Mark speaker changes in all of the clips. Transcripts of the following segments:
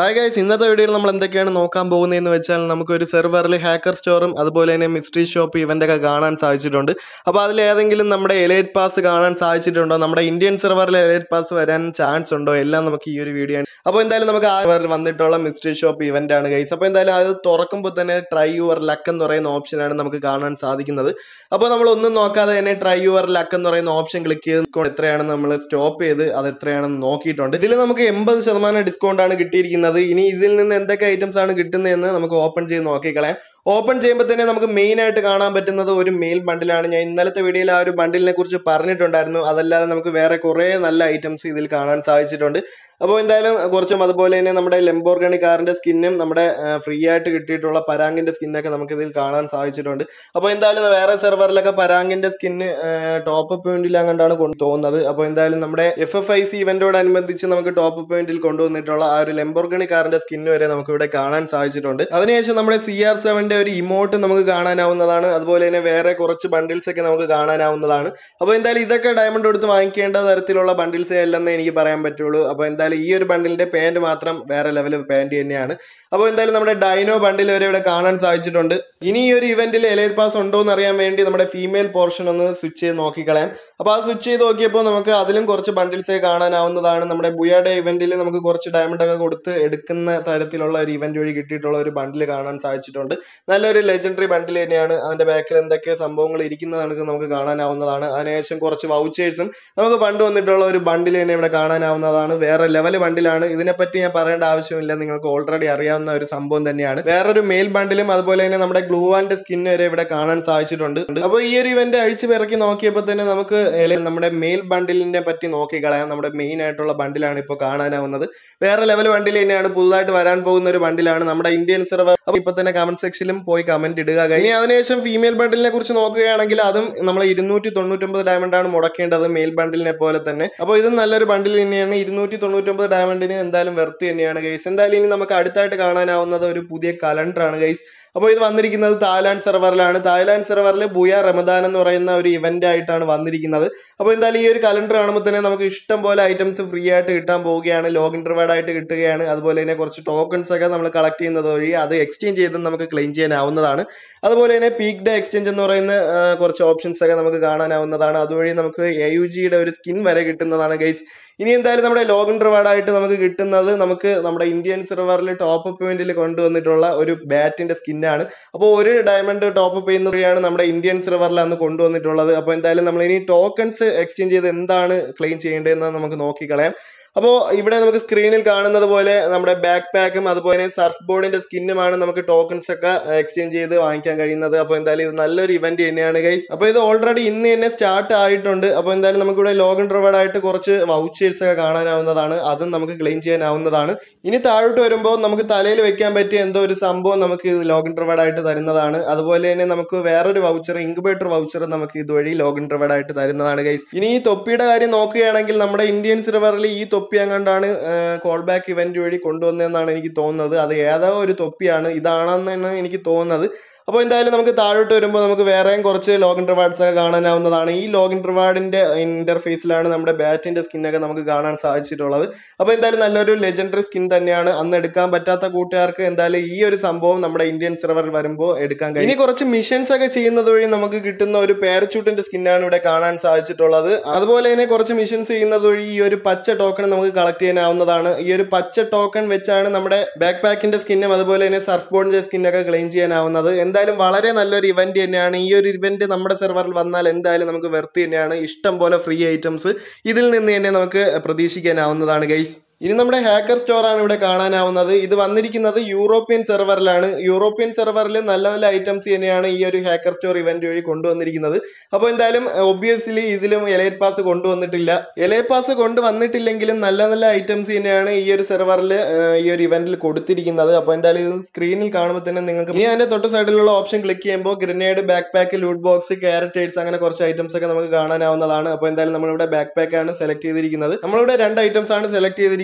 Speaker 1: hi guys ഇന്നത്തെ വീഡിയോയിൽ നമ്മൾ എന്തൊക്കെയാണ് നോക്കാൻ പോകുന്നതെന്ന് വെച്ചാൽ നമുക്കൊരു സെർവറിൽ ഹാക്കർ സ്റ്റോറും അതുപോലെ തന്നെ മിസ്റ്ററി ഷോപ്പ് ഇവൻ്റൊക്കെ കാണാൻ സാധിച്ചിട്ടുണ്ട് അപ്പോൾ അതിൽ ഏതെങ്കിലും നമ്മുടെ എലൈറ്റ് പാസ് കാണാൻ സാധിച്ചിട്ടുണ്ടോ നമ്മുടെ ഇന്ത്യൻ സെർവറിൽ എലൈറ്റ് പാസ് വരാൻ ചാൻസ് ഉണ്ടോ എല്ലാം നമുക്ക് ഈ ഒരു വീഡിയോ അപ്പോൾ എന്തായാലും നമുക്ക് ആ സെർവറിൽ വന്നിട്ടുള്ള മിസ്റ്ററി ഷോപ്പ് ഇവൻ്റ് ആണ് ഗൈസ് അപ്പോൾ എന്തായാലും അത് തുറക്കുമ്പോൾ തന്നെ ട്രൈ യുവർ ലക്ക് എന്ന് പറയുന്ന ഓപ്ഷനാണ് നമുക്ക് കാണാൻ സാധിക്കുന്നത് അപ്പോൾ നമ്മൾ ഒന്നും നോക്കാതെ തന്നെ ട്രൈ യുവർ ലക്ക് എന്ന് പറയുന്ന ഓപ്ഷൻ ക്ലിക്ക് ചെയ്ത് എത്രയാണെന്ന് നമ്മൾ സ്റ്റോപ്പ് ചെയ്ത് അത് എത്രയാണെന്ന് നോക്കിയിട്ടുണ്ട് ഇതിൽ നമുക്ക് എൺപത് ശതമാനം ഡിസ്കൗണ്ട് ആണ് കിട്ടിയിരിക്കുന്നത് ഇനി ഇതിൽ നിന്ന് എന്തൊക്കെ ഐറ്റംസ് ആണ് കിട്ടുന്നതെന്ന് നമുക്ക് ഓപ്പൺ ചെയ്ത് നോക്കിക്കളയാം ഓപ്പൺ ചെയ്യുമ്പോൾ തന്നെ നമുക്ക് മെയിൻ ആയിട്ട് കാണാൻ പറ്റുന്നത് ഒരു മെയിൽ ബണ്ടിലാണ് ഞാൻ ഇന്നലത്തെ വീഡിയോയിൽ ആ ഒരു ബണ്ടിലിനെ കുറിച്ച് പറഞ്ഞിട്ടുണ്ടായിരുന്നു അതല്ലാതെ നമുക്ക് വേറെ കുറേ നല്ല ഐറ്റംസ് ഇതിൽ കാണാൻ സാധിച്ചിട്ടുണ്ട് അപ്പോൾ എന്തായാലും കുറച്ചും അതുപോലെ തന്നെ നമ്മുടെ ലെംബോർഗണി കാറിന്റെ സ്കിന്നും നമ്മുടെ ഫ്രീ ആയിട്ട് കിട്ടിയിട്ടുള്ള പരാങ്ങിന്റെ സ്കിന്നൊക്കെ നമുക്ക് ഇതിൽ കാണാൻ സാധിച്ചിട്ടുണ്ട് അപ്പോൾ എന്തായാലും വേറെ സെർവറിലൊക്കെ പരാങ്ങിന്റെ സ്കിന്ന് ടോപ്പ് പോയിന്റിൽ അങ്ങോട്ടാണ് കൊണ്ട് തോന്നുന്നത് അപ്പോൾ എന്തായാലും നമ്മുടെ എഫ് എഫ് ഐ സി ഇവന്റോടനുബന്ധിച്ച് നമുക്ക് ടോപ്പ് പോയിന്റിൽ കൊണ്ടുവന്നിട്ടുള്ള ആ ഒരു ലെംബോർഗണി കാറിന്റെ സ്കിന്ന് വരെ നമുക്ക് ഇവിടെ കാണാൻ സാധിച്ചിട്ടുണ്ട് അതിനുശേഷം നമ്മുടെ സി ആർ സെവന്റെ ഒരു ഇമോട്ട് നമുക്ക് കാണാനാവുന്നതാണ് അതുപോലെ തന്നെ വേറെ കുറച്ച് ബണ്ടിൽസ് ഒക്കെ നമുക്ക് കാണാനാവുന്നതാണ് അപ്പോൾ എന്തായാലും ഇതൊക്കെ ഡയമണ്ട് കൊടുത്ത് വാങ്ങിക്കേണ്ട തരത്തിലുള്ള ബണ്ടിൽസേ അല്ലെന്നേ എനിക്ക് പറയാൻ പറ്റുള്ളൂ അപ്പോൾ എന്തായാലും ഈ ഒരു ബണ്ടിലിന്റെ പാൻറ് മാത്രം വേറെ ലെവൽ പാൻറ് തന്നെയാണ് അപ്പോൾ എന്തായാലും നമ്മുടെ ഡൈനോ ബണ്ടിൽ വരെ ഇവിടെ കാണാൻ സാധിച്ചിട്ടുണ്ട് ഇനി ഈ ഒരു ഇവന്റിൽ എലൈർ പാസ് ഉണ്ടോ എന്ന് അറിയാൻ വേണ്ടി നമ്മുടെ ഫീമെയിൽ പോർഷൻ ഒന്ന് സ്വിച്ച് ചെയ്ത് നോക്കിക്കളയാം അപ്പോൾ ആ സ്വിച്ച് ചെയ്ത് നോക്കിയപ്പോൾ നമുക്ക് അതിലും കുറച്ച് ബണ്ടിൽസേ കാണാനാവുന്നതാണ് നമ്മുടെ ബുയാടെ ഇവന്റിൽ നമുക്ക് കുറച്ച് ഡയമണ്ട് ഒക്കെ കൊടുത്ത് എടുക്കുന്ന തരത്തിലുള്ള ഒരു ഇവന്റ് വഴി കിട്ടിയിട്ടുള്ള ഒരു ബണ്ടിൽ കാണാൻ സാധിച്ചിട്ടുണ്ട് നല്ലൊരു ലെജൻഡറി ബണ്ടിൽ തന്നെയാണ് അതിന്റെ ബാക്കിൽ എന്തൊക്കെ സംഭവങ്ങൾ ഇരിക്കുന്നത് നമുക്ക് നമുക്ക് കാണാനാവുന്നതാണ് അതിനുശേഷം കുറച്ച് വൗച്ചേഴ്സും നമുക്ക് പണ്ട് വന്നിട്ടുള്ള ഒരു ബണ്ടിൽ തന്നെ ഇവിടെ കാണാനാവുന്നതാണ് വേറെ ലെവൽ ബണ്ടിലാണ് ഇതിനെപ്പറ്റി ഞാൻ പറയേണ്ട ആവശ്യമില്ല നിങ്ങൾക്ക് ഓൾറെഡി അറിയാവുന്ന ഒരു സംഭവം തന്നെയാണ് വേറൊരു മെയിൽ ബണ്ടിലും അതുപോലെ തന്നെ നമ്മുടെ ഗ്ലൂ ആൻഡ് സ്കിൻ വരെ ഇവിടെ കാണാൻ സാധിച്ചിട്ടുണ്ട് അപ്പോൾ ഈ ഒരു ഇവന്റ് അഴിച്ചു പിറക്കി നോക്കിയപ്പോൾ തന്നെ നമുക്ക് എല- നമ്മുടെ മെയിൽ ബണ്ടിലിനെ പറ്റി നോക്കിക്കളയാം നമ്മുടെ മെയിൻ ആയിട്ടുള്ള ബണ്ടിലാണ് ഇപ്പോൾ കാണാനാവുന്നത് വേറെ ലെവൽ ബണ്ടിൽ തന്നെയാണ് പുതുതായിട്ട് വരാൻ പോകുന്ന ഒരു ബണ്ടിലാണ് നമ്മുടെ ഇന്ത്യൻ സെർവർ അപ്പോൾ ഇപ്പൊ തന്നെ കമന്റ് സെക്ഷനിലും പോയി കമന്റ് ഇടുക ഇനി അതിനുശേഷം ഫീമെയിൽ ബണ്ടിലിനെ കുറിച്ച് നോക്കുകയാണെങ്കിൽ അതും നമ്മൾ ഇരുന്നൂറ്റി തൊണ്ണൂറ്റൊമ്പത് ഡയമണ്ട് ആണ് മുടക്കേണ്ടത് മെയിൽ ബണ്ടിലിനെ പോലെ തന്നെ അപ്പോൾ ഇതും നല്ലൊരു ബണ്ടിൽ തന്നെയാണ് ഇരുന്നൂറ്റി തൊണ്ണൂറ്റൊമ്പത് ഡയമണ്ടിന് എന്തായാലും വെർത്ത് തന്നെയാണ് ഗൈസ് എന്തായാലും ഇനി നമുക്ക് അടുത്തായിട്ട് കാണാനാവുന്നത് ഒരു പുതിയ കലണ്ടർ ആണ് ഗൈസ് അപ്പോൾ ഇത് വന്നിരിക്കുന്നത് തായ്ലാൻഡ് സെർവറിലാണ് തായ്ലാൻഡ് സെർവറിൽ ബുയ റമദാൻ എന്ന് പറയുന്ന ഒരു ഇവന്റ് ആയിട്ടാണ് വന്നിരിക്കുന്നത് അപ്പോൾ എന്തായാലും ഈ ഒരു കലണ്ടർ കാണുമ്പോൾ തന്നെ നമുക്ക് ഇഷ്ടം പോലെ ഐറ്റംസ് ഫ്രീ ആയിട്ട് കിട്ടാൻ പോവുകയാണ് ലോഗിൻ റിവാർഡ് ആയിട്ട് കിട്ടുകയാണ് അതുപോലെ തന്നെ കുറച്ച് ടോക്കൺസ് ഒക്കെ നമ്മൾ കളക്ട് ചെയ്യുന്നത് വഴി അത് എക്സ്ചേഞ്ച് ചെയ്ത് നമുക്ക് ക്ലെയിം ചെയ്യാനാവുന്നതാണ് അതുപോലെ തന്നെ പീക്ക് ഡേ എക്സ്ചേഞ്ച് എന്ന് പറയുന്ന ആ, കുറച്ച് ഓപ്ഷൻസ് ഒക്കെ നമുക്ക് കാണാനാവുന്നതാണ് അതുവഴി നമുക്ക് എ യു ജിയുടെ ഒരു സ്കിൻ വരെ കിട്ടുന്നതാണ് ഗൈസ് ഇനി എന്തായാലും നമ്മുടെ ലോഗിൻ റിവാർഡായിട്ട് നമുക്ക് കിട്ടുന്നത് നമുക്ക് നമ്മുടെ ഇന്ത്യൻ സെർവറിൽ ടോപ്പ് പോയിന്റിൽ കൊണ്ടുവന്നിട്ടുള്ള ഒരു ബാറ്റിന്റെ സ്കിന്നാണ് അപ്പോൾ ഒരു ഡയമണ്ട് ടോപ്പ് ചെയ്യുന്ന വഴിയാണ് നമ്മുടെ ഇന്ത്യൻ സെർവറിൽ അന്ന് കൊണ്ടുവന്നിട്ടുള്ളത് അപ്പോൾ എന്തായാലും നമ്മൾ ഇനി ടോക്കൺസ് എക്സ്ചേഞ്ച് ചെയ്ത് എന്താണ് ക്ലെയിം ചെയ്യേണ്ടതെന്ന് നമുക്ക് നോക്കിക്കളയാം അപ്പോൾ ഇവിടെ നമുക്ക് സ്ക്രീനിൽ കാണുന്നത് പോലെ നമ്മുടെ ബാക്ക് പാക്കും അതുപോലെ സർഫ് ബോർഡിന്റെ സ്കിന്നുമാണ് നമുക്ക് ടോക്കൺസ് ഒക്കെ എക്സ്ചേഞ്ച് ചെയ്ത് വാങ്ങിക്കാൻ കഴിയുന്നത് അപ്പോൾ എന്തായാലും ഇത് നല്ലൊരു ഇവന്റ് തന്നെയാണ് ഗൈസ് അപ്പോൾ ഇത് ഓൾറെഡി ഇന്ന് തന്നെ സ്റ്റാർട്ട് ആയിട്ടുണ്ട് അപ്പോൾ എന്തായാലും നമുക്കിവിടെ ലോഗിൻ റിവാർഡ് ആയിട്ട് കുറച്ച് വൗച്ചേഴ്സ് ഒക്കെ കാണാനാവുന്നതാണ് അതും നമുക്ക് ക്ലെയിം ചെയ്യാനാവുന്നതാണ് ഇനി താഴോട്ട് വരുമ്പോൾ നമുക്ക് തലയിൽ വെക്കാൻ പറ്റിയ എന്തോ ഒരു സംഭവം നമുക്ക് ഇത് ലോഗിൻ റിവാർഡ് ആയിട്ട് തരുന്നതാണ് അതുപോലെ തന്നെ നമുക്ക് വേറൊരു വൗച്ചർ ഇൻക്യുബേറ്റർ വൗച്ചർ നമുക്ക് ഇതുവഴി ലോഗിൻ റിവാർഡ് ആയിട്ട് തരുന്നതാണ് ഗൈസ് ഇനി ഈ തൊപ്പിയുടെ കാര്യം നോക്കുകയാണെങ്കിൽ നമ്മുടെ ഇന്ത്യൻ സെർവറിൽ ഈ തൊപ്പി അങ്ങാണ്ടാണ് കോൾ ബാക്ക് ഇവന്റ് വഴി കൊണ്ടുവന്നതെന്നാണ് എനിക്ക് തോന്നുന്നത് അത് ഏതോ ഒരു തൊപ്പിയാണ് ഇതാണെന്നാണ് എനിക്ക് തോന്നുന്നത് അപ്പോൾ എന്തായാലും നമുക്ക് താഴോട്ട് വരുമ്പോൾ നമുക്ക് വേറെയും കുറച്ച് ലോഗിൻ റിവാർഡ്സ് ഒക്കെ കാണാനാവുന്നതാണ് ഈ ലോഗിൻ റിവാർഡിന്റെ ഇന്റർഫേസിലാണ് നമ്മുടെ ബാറ്റിന്റെ സ്കിന്നൊക്കെ നമുക്ക് കാണാൻ സാധിച്ചിട്ടുള്ളത് അപ്പോൾ എന്തായാലും നല്ലൊരു ലെജൻഡറി സ്കിൻ തന്നെയാണ് അന്ന് എടുക്കാൻ പറ്റാത്ത കൂട്ടുകാർക്ക് എന്തായാലും ഈ ഒരു സംഭവം നമ്മുടെ ഇന്ത്യൻ സെർവറിൽ വരുമ്പോൾ എടുക്കാൻ കഴിയും ഇനി കുറച്ച് മിഷൻസ് ഒക്കെ ചെയ്യുന്നത് വഴി നമുക്ക് കിട്ടുന്ന ഒരു പാരച്ചൂട്ടിന്റെ സ്കിന്നാണ് ഇവിടെ കാണാൻ സാധിച്ചിട്ടുള്ളത് അതുപോലെ തന്നെ കുറച്ച് മിഷൻസ് ചെയ്യുന്നത് വഴി ഈ ഒരു പച്ച ടോക്കൺ നമുക്ക് കളക്ട് ചെയ്യാനാവുന്നതാണ് ഈ ഒരു പച്ച ടോക്കൺ വെച്ചാണ് നമ്മുടെ ബാക്ക് പാക്കിന്റെ സ്കിന്നും അതുപോലെ തന്നെ സർഫ് ബോർഡിന്റെ സ്കിന്നൊക്കെ ക്ലെയിം ചെയ്യാനാവുന്നത് എന്തായാലും വളരെ നല്ലൊരു ഇവന്റ് തന്നെയാണ് ഈ ഒരു ഇവന്റ് നമ്മുടെ സെർവറിൽ വന്നാൽ എന്തായാലും നമുക്ക് വെർത്ത് തന്നെയാണ് ഇഷ്ടം പോലെ ഫ്രീ ഐറ്റംസ് ഇതിൽ നിന്ന് തന്നെ നമുക്ക് പ്രതീക്ഷിക്കാനാവുന്നതാണ് ഗൈസ് ഇനി നമ്മുടെ ഹാക്കർ സ്റ്റോർ ആണ് ഇവിടെ കാണാനാവുന്നത് ഇത് വന്നിരിക്കുന്നത് യൂറോപ്യൻ സെർവറിലാണ് യൂറോപ്യൻ സെർവറിൽ നല്ല നല്ല ഐറ്റംസ് തന്നെയാണ് ഈ ഒരു ഹാക്കർ സ്റ്റോർ ഇവന്റ് വഴി കൊണ്ടുവന്നിരിക്കുന്നത് അപ്പോൾ എന്തായാലും ഒബ്വിയസ്ലി ഇതിലും എലൈറ്റ് പാസ് കൊണ്ടുവന്നിട്ടില്ല എലൈറ്റ് പാസ് കൊണ്ടുവന്നിട്ടില്ലെങ്കിലും നല്ല നല്ല ഐറ്റംസ് തന്നെയാണ് ഈ ഒരു സെർവറിൽ ഈ ഒരു ഇവന്റിൽ കൊടുത്തിരിക്കുന്നത് അപ്പോൾ എന്തായാലും ഇത് സ്ക്രീനിൽ കാണുമ്പോൾ തന്നെ നിങ്ങൾക്ക് ഇനി അതിന്റെ തൊട്ട് സൈഡിലുള്ള ഓപ്ഷൻ ക്ലിക്ക് ചെയ്യുമ്പോൾ grenade backpack loot box characters അങ്ങനെ കുറച്ച് ഐറ്റംസ് ഒക്കെ നമുക്ക് കാണാനാവുന്നതാണ് അപ്പോൾ എന്തായാലും നമ്മളിവിടെ ബാക്ക് പാക്ക് ആണ് സെലക്ട് ചെയ്തിരിക്കുന്നത് നമ്മളിവിടെ രണ്ട് ഐറ്റംസ് ആണ് സെലക്ട് ചെയ്തിരിക്കുന്നത്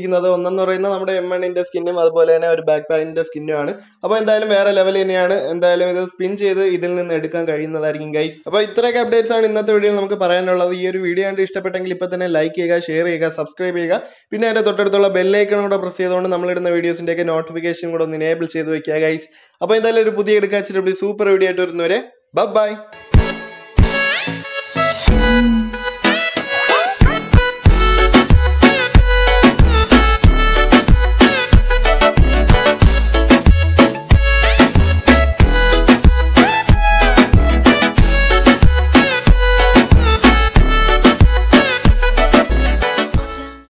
Speaker 1: കിട്ടിയിരിക്കുന്നത് ഒന്നെന്ന് പറയുന്നത് നമ്മുടെ എം എണ്ണിൻ്റെ സ്കിന്നും അതുപോലെ തന്നെ ഒരു ബാക്ക് പാക്കിൻ്റെ സ്കിന്നുമാണ് അപ്പോൾ എന്തായാലും വേറെ ലെവൽ തന്നെയാണ് എന്തായാലും ഇത് സ്പിൻ ചെയ്ത് ഇതിൽ നിന്ന് എടുക്കാൻ കഴിയുന്നതായിരിക്കും ഗൈസ് അപ്പോൾ ഇത്രയൊക്കെ അപ്ഡേറ്റ്സ് ആണ് ഇന്നത്തെ വീഡിയോയിൽ നമുക്ക് പറയാനുള്ളത് ഈ ഒരു വീഡിയോ കണ്ട് ഇഷ്ടപ്പെട്ടെങ്കിൽ ഇപ്പോൾ തന്നെ ലൈക്ക് ചെയ്യുക ഷെയർ ചെയ്യുക സബ്സ്ക്രൈബ് ചെയ്യുക പിന്നെ അതിൻ്റെ തൊട്ടടുത്തുള്ള ബെല്ലൈക്കൺ കൂടെ പ്രസ് ചെയ്തുകൊണ്ട് നമ്മളിടുന്ന വീഡിയോസിൻ്റെയൊക്കെ നോട്ടിഫിക്കേഷൻ കൂടെ ഒന്ന് എനേബിൾ ചെയ്ത് വെക്കുക ഗൈസ് അപ്പോൾ എന്തായാലും ഒരു പുതിയ എടുക്കാച്ചിട്ട് സൂപ്പർ വീഡിയോ ആയിട്ട് വരുന്നവരെ ബൈ